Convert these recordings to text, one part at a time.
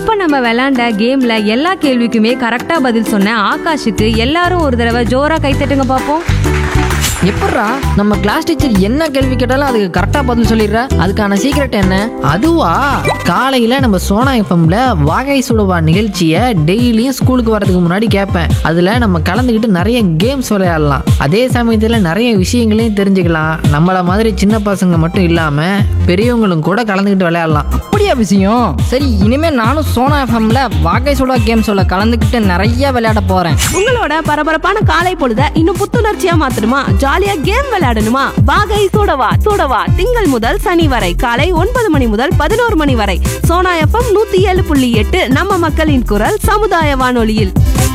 இப்ப நம்ம விளையாண்ட கேம்ல எல்லா கேள்விக்குமே கரெக்டா பதில் சொன்ன ஆகாஷுக்கு எல்லாரும் ஒரு தடவை ஜோரா கைத்தட்டுங்க பாப்போம் எப்பட்றா நம்ம கிளாஸ் டீச்சர் என்ன கேள்வி கேட்டாலும் அதுக்கு கரெக்டாக பதில் சொல்லிடுற அதுக்கான சீக்ரெட் என்ன அதுவா காலையில நம்ம சோனா எஃப்எம்ல வாகை சுடுவா நிகழ்ச்சியை டெய்லியும் ஸ்கூலுக்கு வரதுக்கு முன்னாடி கேட்பேன் அதுல நம்ம கலந்துக்கிட்டு நிறைய கேம்ஸ் விளையாடலாம் அதே சமயத்துல நிறைய விஷயங்களையும் தெரிஞ்சுக்கலாம் நம்மள மாதிரி சின்ன பசங்க மட்டும் இல்லாம பெரியவங்களும் கூட கலந்துக்கிட்டு விளையாடலாம் அப்படியா விஷயம் சரி இனிமே நானும் சோனா எஃப்எம்ல வாகை சுடா கேம்ஸோட கலந்துக்கிட்டு நிறைய விளையாட போறேன் உங்களோட பரபரப்பான காலை பொழுத இன்னும் புத்துணர்ச்சியா மாத்தணுமா ஜாலியா கேம் விளையாடணுமா வாகை சூடவா சூடவா திங்கள் முதல் சனி வரை காலை ஒன்பது மணி முதல் பதினோரு மணி வரை சோனா எஃப்எம் நூத்தி ஏழு புள்ளி எட்டு நம்ம மக்களின் குரல் சமுதாய வானொலியில்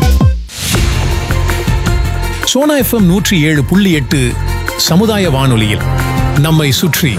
சோனா எஃப்எம் நூற்றி ஏழு புள்ளி எட்டு சமுதாய வானொலியில் நம்மை சுற்றி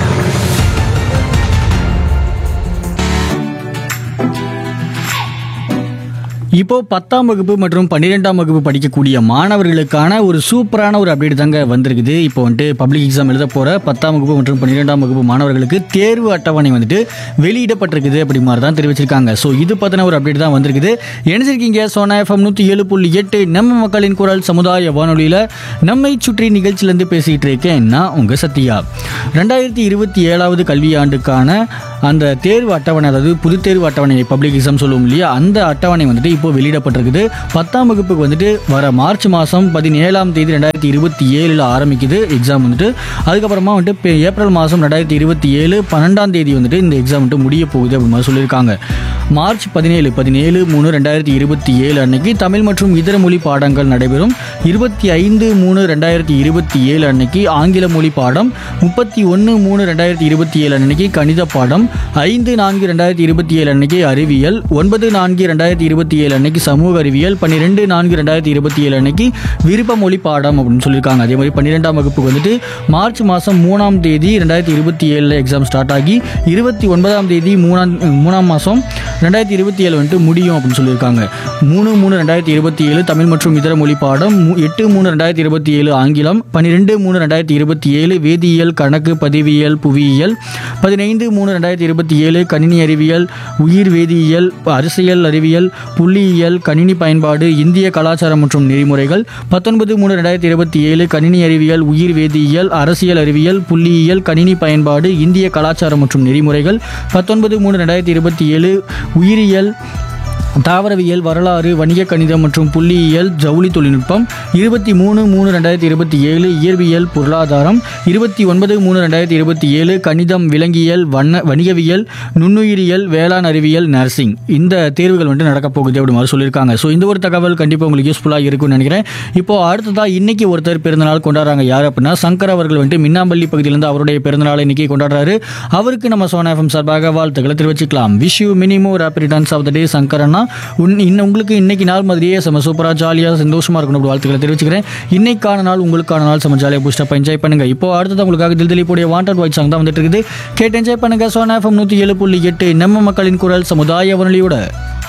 இப்போ பத்தாம் வகுப்பு மற்றும் பன்னிரெண்டாம் வகுப்பு படிக்கக்கூடிய மாணவர்களுக்கான ஒரு சூப்பரான ஒரு அப்டேட் தாங்க வந்திருக்குது இப்போ வந்துட்டு பப்ளிக் எக்ஸாம் எழுத போகிற பத்தாம் வகுப்பு மற்றும் பன்னிரெண்டாம் வகுப்பு மாணவர்களுக்கு தேர்வு அட்டவணை வந்துட்டு வெளியிடப்பட்டிருக்குது அப்படி மாதிரி தான் தெரிவிச்சிருக்காங்க ஸோ இது பற்றின ஒரு அப்டேட் தான் வந்திருக்குது நினைச்சிருக்கீங்க சோனா எஃப்எம் நூற்றி ஏழு புள்ளி எட்டு நம்ம மக்களின் குரல் சமுதாய வானொலியில் நம்மை சுற்றி நிகழ்ச்சியிலேருந்து பேசிகிட்டு இருக்கேன் நான் உங்கள் சத்யா ரெண்டாயிரத்தி இருபத்தி ஏழாவது கல்வியாண்டுக்கான அந்த தேர்வு அட்டவணை அதாவது புது தேர்வு அட்டவணை பப்ளிக் எக்ஸாம் சொல்லுவோம் இல்லையா அந்த அட்டவணை வந்துட்டு இப்போ வெளியிடப்பட்டிருக்குது பத்தாம் வகுப்புக்கு வந்துட்டு வர மார்ச் மாதம் பதினேழாம் தேதி ரெண்டாயிரத்தி இருபத்தி ஏழில் ஆரம்பிக்குது எக்ஸாம் வந்துட்டு அதுக்கப்புறமா வந்துட்டு இப்போ ஏப்ரல் மாதம் ரெண்டாயிரத்தி இருபத்தி ஏழு பன்னெண்டாம் தேதி வந்துட்டு இந்த எக்ஸாம் வந்துட்டு முடிய போகுது அப்படி மாதிரி சொல்லியிருக்காங்க மார்ச் பதினேழு பதினேழு மூணு ரெண்டாயிரத்தி இருபத்தி ஏழு அன்னைக்கு தமிழ் மற்றும் இதர மொழி பாடங்கள் நடைபெறும் இருபத்தி ஐந்து மூணு ரெண்டாயிரத்தி இருபத்தி ஏழு அன்னைக்கு ஆங்கில மொழி பாடம் முப்பத்தி ஒன்று மூணு ரெண்டாயிரத்தி இருபத்தி ஏழு அன்னைக்கு கணித பாடம் ஐந்து நான்கு ரெண்டாயிரத்தி இருபத்தி ஏழு அன்னைக்கு அறிவியல் ஒன்பது நான்கு ரெண்டாயிரத்தி இருபத்தி ஏழு அன்னைக்கு சமூக அறிவியல் பன்னிரெண்டு நான்கு ரெண்டாயிரத்தி இருபத்தி ஏழு அன்னைக்கு விருப்ப மொழி பாடம் அப்படின்னு சொல்லியிருக்காங்க அதே மாதிரி பன்னிரெண்டாம் வகுப்புக்கு வந்துட்டு மார்ச் மாதம் மூணாம் தேதி ரெண்டாயிரத்தி இருபத்தி ஏழில் எக்ஸாம் ஸ்டார்ட் ஆகி இருபத்தி ஒன்பதாம் தேதி மூணாம் மூணாம் மாதம் ரெண்டாயிரத்தி இருபத்தி ஏழு வந்துட்டு முடியும் அப்படின்னு சொல்லியிருக்காங்க மூணு மூணு ரெண்டாயிரத்தி இருபத்தி ஏழு தமிழ் மற்றும் இதர மொழி பாடம் மூ- எட்டு மூணு ரெண்டாயிரத்தி இருபத்தி ஏழு ஆங்கிலம் பன்னிரெண்டு மூணு ரெண்டாயிரத்தி இருபத்தி ஏழு வேதியியல் கணக்கு பதிவியல் புவியியல் பதினைந்து மூணு ரெண்டாயிரத்தி இருபத்தி ஏழு கணினி அறிவியல் உயிர் வேதியியல் அரசியல் அறிவியல் புள்ளியியல் கணினி பயன்பாடு இந்திய கலாச்சாரம் மற்றும் நெறிமுறைகள் பத்தொன்பது மூணு ரெண்டாயிரத்தி இருபத்தி ஏழு கணினி அறிவியல் உயிர் வேதியியல் அரசியல் அறிவியல் புள்ளியியல் கணினி பயன்பாடு இந்திய கலாச்சாரம் மற்றும் நெறிமுறைகள் பத்தொன்பது மூணு ரெண்டாயிரத்தி இருபத்தி ஏழு உயிரியல் தாவரவியல் வரலாறு வணிக கணிதம் மற்றும் புள்ளியியல் ஜவுளி தொழில்நுட்பம் இருபத்தி மூணு மூணு ரெண்டாயிரத்தி இருபத்தி ஏழு இயற்பியல் பொருளாதாரம் இருபத்தி ஒன்பது மூணு ரெண்டாயிரத்தி இருபத்தி ஏழு கணிதம் விலங்கியல் வண்ண வணிகவியல் நுண்ணுயிரியல் வேளாண் அறிவியல் நர்சிங் இந்த தேர்வுகள் வந்துட்டு நடக்க போகுது அப்படி மாதிரி சொல்லியிருக்காங்க ஸோ இந்த ஒரு தகவல் கண்டிப்பாக உங்களுக்கு யூஸ்ஃபுல்லாக இருக்கும்னு நினைக்கிறேன் இப்போ அடுத்ததாக இன்னைக்கு ஒருத்தர் பிறந்தநாள் கொண்டாடுறாங்க யார் அப்படின்னா சங்கர் அவர்கள் வந்துட்டு மின்னாம்பள்ளி பகுதியிலிருந்து அவருடைய பிறந்தநாளை இன்னைக்கு கொண்டாடுறாரு அவருக்கு நம்ம சோனா எஃப்எம் சார்பாக வாழ்த்துக்களை தெரிவிச்சுக்கலாம் wish you many more happy returns of the day சங்கரன்னா உன் இன்னும் உங்களுக்கு இன்னைக்கு நாள் மாதிரியே செம சூப்பராக ஜாலியாக சந்தோஷமாக இருக்கணும் அப்படி வாழ்த்துக்களை தெரிவிச்சுக்கிறேன் இன்னைக்கான நாள் உங்களுக்கான நாள் செம ஜாலியாக பூஸ்டப் என்ஜாய் பண்ணுங்க இப்போ அடுத்தது உங்களுக்காக தில் திலீப்புடைய வாண்டட் வாய்ஸ் சாங் தான் வந்துட்டு இருக்குது கேட்டு என்ஜாய் பண்ணுங்க சோனா எஃப்எம் நூற்றி ஏழு புள்ளி எட்டு நம்ம மக்களின் குரல் சமுதாய வானொலியோட